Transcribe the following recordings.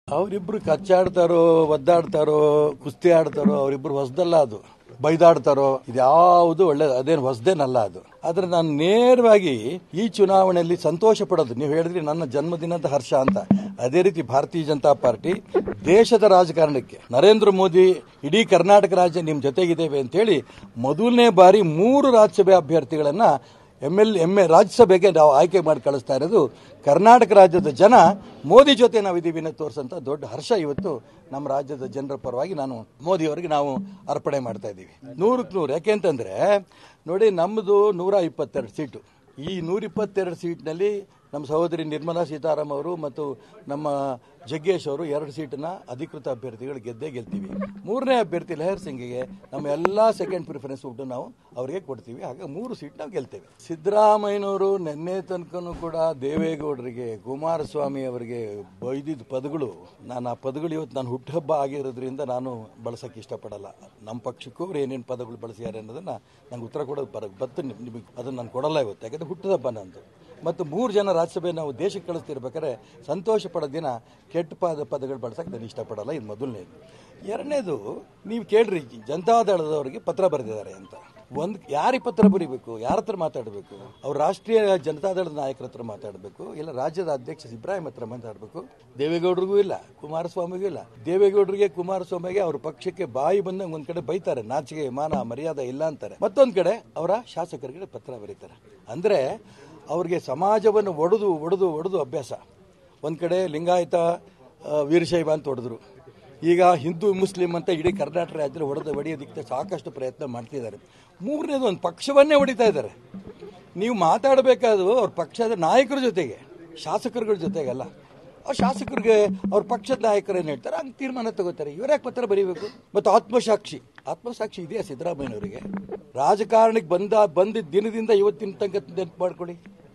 ಅವರಿಬ್ರು ಕಚ್ಚಾಡ್ತಾರೋ ಒದ್ದಾಡ್ತಾರೋ ಕುಸ್ತಿ ಆಡ್ತಾರೋ ಅವರಿಬ್ರು ಹೊಸದಲ್ಲ ಅದು ಬೈದಾಡ್ತಾರೋ ಇದ್ಯಾವುದು ಒಳ್ಳೆ ಅದೇನು ಹೊಸದೇನಲ್ಲ ಅದು ಆದ್ರೆ ನಾನು ನೇರವಾಗಿ ಈ ಚುನಾವಣೆಯಲ್ಲಿ ಸಂತೋಷ ಪಡೋದು ನೀವು ಹೇಳಿದ್ರಿ ನನ್ನ ಜನ್ಮದಿನದ ಹರ್ಷ ಅಂತ ಅದೇ ರೀತಿ ಭಾರತೀಯ ಜನತಾ ಪಾರ್ಟಿ ದೇಶದ ರಾಜಕಾರಣಕ್ಕೆ ನರೇಂದ್ರ ಮೋದಿ ಇಡೀ ಕರ್ನಾಟಕ ರಾಜ್ಯ ನಿಮ್ಮ ಜೊತೆಗಿದ್ದೇವೆ ಅಂತೇಳಿ ಮೊದಲನೇ ಬಾರಿ ಮೂರು ರಾಜ್ಯಸಭೆ ಅಭ್ಯರ್ಥಿಗಳನ್ನ ಎಂ ಎಲ್ ಎಂ ಎ ರಾಜ್ಯಸಭೆಗೆ ನಾವು ಆಯ್ಕೆ ಮಾಡಿ ಕಳಿಸ್ತಾ ಇರೋದು ಕರ್ನಾಟಕ ರಾಜ್ಯದ ಜನ ಮೋದಿ ಜೊತೆ ನಾವು ಇದೀವಿ ಅನ್ನೋ ತೋರಿಸಂತ ದೊಡ್ಡ ಹರ್ಷ ಇವತ್ತು ನಮ್ಮ ರಾಜ್ಯದ ಜನರ ಪರವಾಗಿ ನಾನು ಮೋದಿ ಅವರಿಗೆ ನಾವು ಅರ್ಪಣೆ ಮಾಡ್ತಾ ಇದ್ದೀವಿ ನೂರಕ್ಕೆ ನೂರು ಯಾಕೆಂತಂದ್ರೆ ನೋಡಿ ನಮ್ಮದು ನೂರ ಇಪ್ಪತ್ತೆರಡು ಸೀಟು ಈ ನೂರ ಇಪ್ಪತ್ತೆರಡು ಸೀಟ್ನಲ್ಲಿ ನಮ್ಮ ಸಹೋದರಿ ನಿರ್ಮಲಾ ಸೀತಾರಾಮ್ ಅವರು ಮತ್ತು ನಮ್ಮ ಜಗ್ಗೇಶ್ ಅವರು ಎರಡು ಸೀಟನ್ನ ಅಧಿಕೃತ ಅಭ್ಯರ್ಥಿಗಳು ಗೆದ್ದೇ ಗೆಲ್ತೀವಿ ಮೂರನೇ ಅಭ್ಯರ್ಥಿ ಲಹರ್ ಸಿಂಗಿಗೆ ನಮ್ಮ ಎಲ್ಲ ಸೆಕೆಂಡ್ ಪ್ರಿಫರೆನ್ಸ್ ಊಟ ನಾವು ಅವರಿಗೆ ಕೊಡ್ತೀವಿ ಹಾಗೆ ಮೂರು ಸೀಟ್ ನಾವು ಗೆಲ್ತೇವೆ ಸಿದ್ದರಾಮಯ್ಯನವರು ನಿನ್ನೆ ತನಕನೂ ಕೂಡ ದೇವೇಗೌಡರಿಗೆ ಕುಮಾರಸ್ವಾಮಿ ಅವರಿಗೆ ಬೈದಿದ್ದ ಪದಗಳು ನಾನು ಆ ಪದಗಳು ಇವತ್ತು ನಾನು ಹುಟ್ಟುಹಬ್ಬ ಆಗಿರೋದ್ರಿಂದ ನಾನು ಬಳಸಕ್ಕೆ ಇಷ್ಟಪಡಲ್ಲ ನಮ್ಮ ಪಕ್ಷಕ್ಕೂ ಅವ್ರು ಏನೇನು ಪದಗಳು ಬಳಸ್ಯಾರೆ ಅನ್ನೋದನ್ನ ನಂಗೆ ಉತ್ತರ ಕೊಡೋದು ಬರ ಬತ್ತು ನಿಮಗೆ ಅದನ್ನು ನಾನು ಕೊಡಲ್ಲ ಇವತ್ತು ಯಾಕಂದ್ರೆ ಹುಟ್ಟುಹಬ್ಬ ನಂದು ಮತ್ತು ಮೂರು ಜನ ರಾಜ್ಯಸಭೆ ನಾವು ದೇಶಕ್ಕೆ ಕಳಿಸ್ತಿರ್ಬೇಕಾದ್ರೆ ಸಂತೋಷ ಪಡೋ ದಿನ ಕೆಟ್ಟ ಪದ ಪದಗಳು ಬಳಸಕ್ಕೆ ನಾನು ಇಷ್ಟಪಡಲ್ಲ ಇದು ಮೊದಲನೇದು ಎರಡನೇದು ನೀವು ಕೇಳ್ರಿ ಜನತಾದಳದವರಿಗೆ ಪತ್ರ ಬರೆದಿದ್ದಾರೆ ಅಂತ ಒಂದು ಯಾರಿಗೆ ಪತ್ರ ಬರೀಬೇಕು ಯಾರ ಹತ್ರ ಮಾತಾಡಬೇಕು ಅವ್ರು ರಾಷ್ಟ್ರೀಯ ಜನತಾದಳದ ನಾಯಕರ ಹತ್ರ ಮಾತಾಡಬೇಕು ಇಲ್ಲ ರಾಜ್ಯದ ಅಧ್ಯಕ್ಷ ಇಬ್ರಾಹಿಂ ಹತ್ರ ಮಾತಾಡಬೇಕು ದೇವೇಗೌಡರಿಗೂ ಇಲ್ಲ ಕುಮಾರಸ್ವಾಮಿಗೂ ಇಲ್ಲ ದೇವೇಗೌಡರಿಗೆ ಕುಮಾರಸ್ವಾಮಿಗೆ ಅವ್ರ ಪಕ್ಷಕ್ಕೆ ಬಾಯಿ ಬಂದಂಗೆ ಒಂದ್ ಕಡೆ ಬೈತಾರೆ ನಾಚಿಕೆ ಮಾನ ಮರ್ಯಾದೆ ಇಲ್ಲ ಅಂತಾರೆ ಮತ್ತೊಂದ್ ಕಡೆ ಅವರ ಶಾಸಕರಿಗೆ ಪತ್ರ ಬರೀತಾರೆ ಅಂದ್ರೆ ಅವ್ರಿಗೆ ಸಮಾಜವನ್ನು ಒಡೆದು ಒಡೆದು ಒಡೆದು ಅಭ್ಯಾಸ ಒಂದು ಕಡೆ ಲಿಂಗಾಯತ ಆ, ವೀರಶೈವ ಅಂತ ಹೊಡೆದ್ರು ಈಗ ಹಿಂದೂ ಮುಸ್ಲಿಂ ಅಂತ ಇಡೀ ಕರ್ನಾಟಕ ರಾಜ್ಯದಲ್ಲಿ ಹೊಡೆದು ಹೊಡೆಯೋದಕ್ಕೆ ಸಾಕಷ್ಟು ಪ್ರಯತ್ನ ಮಾಡ್ತಿದ್ದಾರೆ ಮೂರನೇದು ಒಂದು ಪಕ್ಷವನ್ನೇ ಹೊಡಿತಾ ಇದ್ದಾರೆ ನೀವು ಮಾತಾಡಬೇಕಾದ್ರು ಅವ್ರ ಪಕ್ಷದ ನಾಯಕರ ಜೊತೆಗೆ ಶಾಸಕರುಗಳ ಜೊತೆಗಲ್ಲ ಆ ಶಾಸಕರಿಗೆ ಅವ್ರ ಪಕ್ಷದ ನಾಯಕರು ಏನು ಹೇಳ್ತಾರೆ ಹಂಗೆ ತೀರ್ಮಾನ ತಗೋತಾರೆ ಇವ್ರ್ಯಾಕೆ ಪತ್ರ ಬರೀಬೇಕು ಮತ್ತು ಆತ್ಮಸಾಕ್ಷಿ ಆತ್ಮಸಾಕ್ಷಿ ಇದೆಯಾ ಸಿದ್ದರಾಮಯ್ಯನವರಿಗೆ ರಾಜಕಾರಣಕ್ಕೆ ಬಂದ ಬಂದಿದ್ದ ದಿನದಿಂದ ಇವತ್ತಿನ ತನಕ ನೆನಪು ಮಾಡ್ಕೊಳ್ಳಿ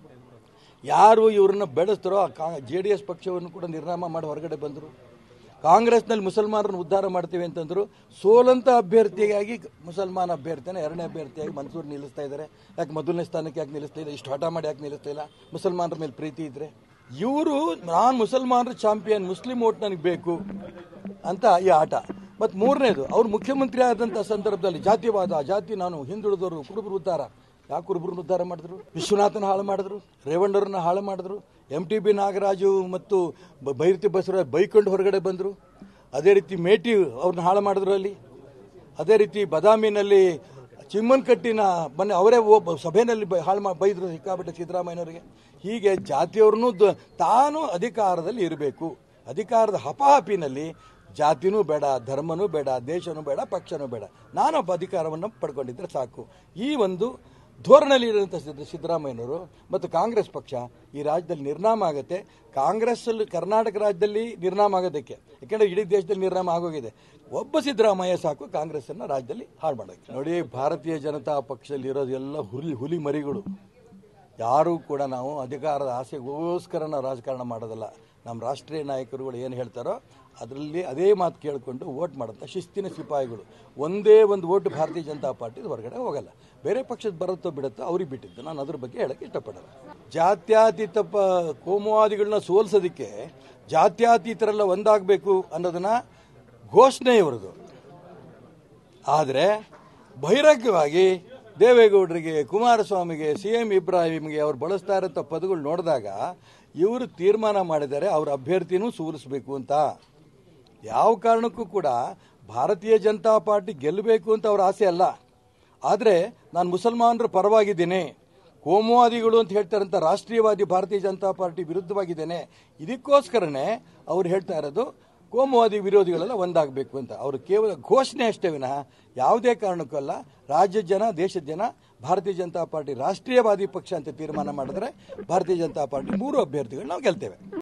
ಯಾರು ಇವ್ರನ್ನ ಬೆಳೆಸ್ತಾರೋ ಆ ಜೆ ಡಿ ಎಸ್ ಪಕ್ಷವನ್ನು ಕೂಡ ನಿರ್ನಾಮ ಮಾಡಿ ಹೊರಗಡೆ ಬಂದರು ಕಾಂಗ್ರೆಸ್ನಲ್ಲಿ ಮುಸಲ್ಮಾನರನ್ನು ಉದ್ಧಾರ ಮಾಡ್ತೀವಿ ಅಂತಂದ್ರು ಸೋಲಂತ ಅಭ್ಯರ್ಥಿಯಾಗಿ ಮುಸಲ್ಮಾನ ಅಭ್ಯರ್ಥಿನ ಎರಡನೇ ಅಭ್ಯರ್ಥಿಯಾಗಿ ಮನ್ಸೂರ್ ನಿಲ್ಲಿಸ್ತಾ ಇದ್ದಾರೆ ಯಾಕೆ ಮೊದಲನೇ ಸ್ಥಾನಕ್ಕೆ ಯಾಕೆ ನಿಲ್ಲಿಸ್ತಾ ಇಲ್ಲ ಇಷ್ಟು ಹಠ ಮಾಡಿ ಯಾಕೆ ನಿಲ್ಲಿಸ್ತಾ ಇಲ್ಲ ಮುಸಲ್ಮಾನರ ಮೇಲೆ ಪ್ರೀತಿ ಇದ್ರೆ ಇವರು ನಾನು ಮುಸಲ್ಮಾನರ ಚಾಂಪಿಯನ್ ಮುಸ್ಲಿಂ ಓಟ್ ನನಗೆ ಬೇಕು ಅಂತ ಈ ಆಟ ಮತ್ತು ಮೂರನೇದು ಅವ್ರು ಮುಖ್ಯಮಂತ್ರಿ ಆದಂಥ ಸಂದರ್ಭದಲ್ಲಿ ಜಾತಿವಾದ ಜಾತಿ ನಾನು ಹಿಂದುಳಿದವರು ಕುರುಬರು ಉದ್ಧಾರ ಯಾಕೆ ಕುರುಬರನ್ನ ಉದ್ಧಾರ ಮಾಡಿದ್ರು ವಿಶ್ವನಾಥನ ಹಾಳು ಮಾಡಿದ್ರು ರೇವಣ್ಣವ್ರನ್ನ ಹಾಳು ಮಾಡಿದ್ರು ಎಂ ಟಿ ಬಿ ನಾಗರಾಜು ಮತ್ತು ಬ- ಬೈರತಿ ಬಸವರಾಜ್ ಬೈಕೊಂಡು ಹೊರಗಡೆ ಬಂದರು ಅದೇ ರೀತಿ ಮೇಟಿ ಅವ್ರನ್ನ ಹಾಳು ಮಾಡಿದ್ರು ಅಲ್ಲಿ ಅದೇ ರೀತಿ ಬದಾಮಿನಲ್ಲಿ ಚಿಮ್ಮನ್ಕಟ್ಟಿನ ಮೊನ್ನೆ ಅವರೇ ಒಬ್ಬ ಸಭೆಯಲ್ಲಿ ಬೈ- ಹಾಳು ಮಾ ಬೈದ್ರು ಸಿಕ್ಕಾಪಟ್ಟೆ ಸಿದ್ದರಾಮಯ್ಯನವರಿಗೆ ಹೀಗೆ ಜಾತಿಯವ್ರನ್ನೂ ದ- ತಾನು ಅಧಿಕಾರದಲ್ಲಿ ಇರಬೇಕು ಅಧಿಕಾರದ ಹಪಾಹಪಿನಲ್ಲಿ ಜಾತಿನೂ ಬೇಡ ಧರ್ಮನೂ ಬೇಡ ದೇಶನೂ ಬೇಡ ಪಕ್ಷನೂ ಬೇಡ ನಾನೊಬ್ಬ ಅಧಿಕಾರವನ್ನು ಪಡ್ಕೊಂಡಿದ್ರೆ ಸಾಕು ಈ ಒಂದು ಧೋರಣೆಯಲ್ಲಿ ಇರುವಂಥ ಸಿದ್ದ- ಸಿದ್ದರಾಮಯ್ಯನವರು ಮತ್ತು ಕಾಂಗ್ರೆಸ್ ಪಕ್ಷ ಈ ರಾಜ್ಯದಲ್ಲಿ ನಿರ್ನಾಮ ಆಗುತ್ತೆ ಕಾಂಗ್ರೆಸ್ ಕರ್ನಾಟಕ ರಾಜ್ಯದಲ್ಲಿ ನಿರ್ನಾಮ ಆಗೋದಕ್ಕೆ ಯಾಕಂದ್ರೆ ಇಡೀ ದೇಶದಲ್ಲಿ ನಿರ್ನಾಮ ಆಗೋಗಿದೆ ಒಬ್ಬ ಸಿದ್ದರಾಮಯ್ಯ ಸಾಕು ಕಾಂಗ್ರೆಸ್ ಅನ್ನ ರಾಜ್ಯದಲ್ಲಿ ಹಾಳು ಮಾಡೋಕ್ಕೆ ನೋಡಿ ಭಾರತೀಯ ಜನತಾ ಪಕ್ಷದಲ್ಲಿ ಇರೋದು ಎಲ್ಲ ಹುಲಿ ಹುಲಿ ಮರಿಗಳು ಯಾರೂ ಕೂಡ ನಾವು ಅಧಿಕಾರದ ಆಸೆಗೋಸ್ಕರ ನಾವು ರಾಜಕಾರಣ ಮಾಡೋದಲ್ಲ ನಮ್ಮ ರಾಷ್ಟ್ರೀಯ ನಾಯಕರುಗಳು ಏನು ಹೇಳ್ತಾರೋ ಅದರಲ್ಲಿ ಅದೇ ಮಾತು ಕೇಳಿಕೊಂಡು ವೋಟ್ ಮಾಡೋಂಥ ಶಿಸ್ತಿನ ಸಿಪಾಯಿಗಳು ಒಂದೇ ಒಂದು ವೋಟ್ ಭಾರತೀಯ ಜನತಾ ಪಾರ್ಟಿ ಹೊರಗಡೆ ಹೋಗಲ್ಲ ಬೇರೆ ಪಕ್ಷದ ಬರುತ್ತೋ ಬಿಡುತ್ತೋ ಅವ್ರಿಗೆ ಬಿಟ್ಟಿದ್ದು ನಾನು ಅದ್ರ ಬಗ್ಗೆ ಹೇಳಕ್ಕೆ ಇಷ್ಟಪಡಲ್ಲ ಜಾತ್ಯತೀತ ಪ ಕೋಮುವಾದಿಗಳನ್ನ ಸೋಲ್ಸೋದಕ್ಕೆ ಜಾತ್ಯತೀತರೆಲ್ಲ ಒಂದಾಗಬೇಕು ಅನ್ನೋದನ್ನ ಘೋಷಣೆ ಇವ್ರದ್ದು ಆದರೆ ಬಹಿರಂಗವಾಗಿ ದೇವೇಗೌಡರಿಗೆ ಕುಮಾರಸ್ವಾಮಿಗೆ ಸಿ ಎಂ ಇಬ್ರಾಹಿಂಗೆ ಅವ್ರು ಬಳಸ್ತಾ ಇರೋಂಥ ಪದಗಳು ನೋಡಿದಾಗ ಇವರು ತೀರ್ಮಾನ ಮಾಡಿದ್ದಾರೆ ಅವ್ರ ಅಭ್ಯರ್ಥಿನೂ ಸೋಲಿಸಬೇಕು ಅಂತ ಯಾವ ಕಾರಣಕ್ಕೂ ಕೂಡ ಭಾರತೀಯ ಜನತಾ ಪಾರ್ಟಿ ಗೆಲ್ಲಬೇಕು ಅಂತ ಅವ್ರ ಆಸೆ ಅಲ್ಲ ಆದರೆ ನಾನು ಮುಸಲ್ಮಾನರ ಪರವಾಗಿದ್ದೇನೆ ಕೋಮುವಾದಿಗಳು ಅಂತ ಹೇಳ್ತಾರಂತ ರಾಷ್ಟ್ರೀಯವಾದಿ ಭಾರತೀಯ ಜನತಾ ಪಾರ್ಟಿ ವಿರುದ್ಧವಾಗಿದ್ದೇನೆ ಇದಕ್ಕೋಸ್ಕರನೇ ಅವ್ರು ಹೇಳ್ತಾ ಇರೋದು ಕೋಮುವಾದಿ ವಿರೋಧಿಗಳೆಲ್ಲ ಒಂದಾಗಬೇಕು ಅಂತ ಅವರು ಕೇವಲ ಘೋಷಣೆ ಅಷ್ಟೇ ವಿನಃ ಯಾವುದೇ ಕಾರಣಕ್ಕೂ ಅಲ್ಲ ರಾಜ್ಯದ ಜನ ದೇಶದ ಜನ ಭಾರತೀಯ ಜನತಾ ಪಾರ್ಟಿ ರಾಷ್ಟ್ರೀಯವಾದಿ ಪಕ್ಷ ಅಂತ ತೀರ್ಮಾನ ಮಾಡಿದ್ರೆ ಭಾರತೀಯ ಜನತಾ ಪಾರ್ಟಿ ಮೂರು ಅಭ್ಯರ್ಥಿಗಳು ನಾವು ಗೆಲ್ತೇವೆ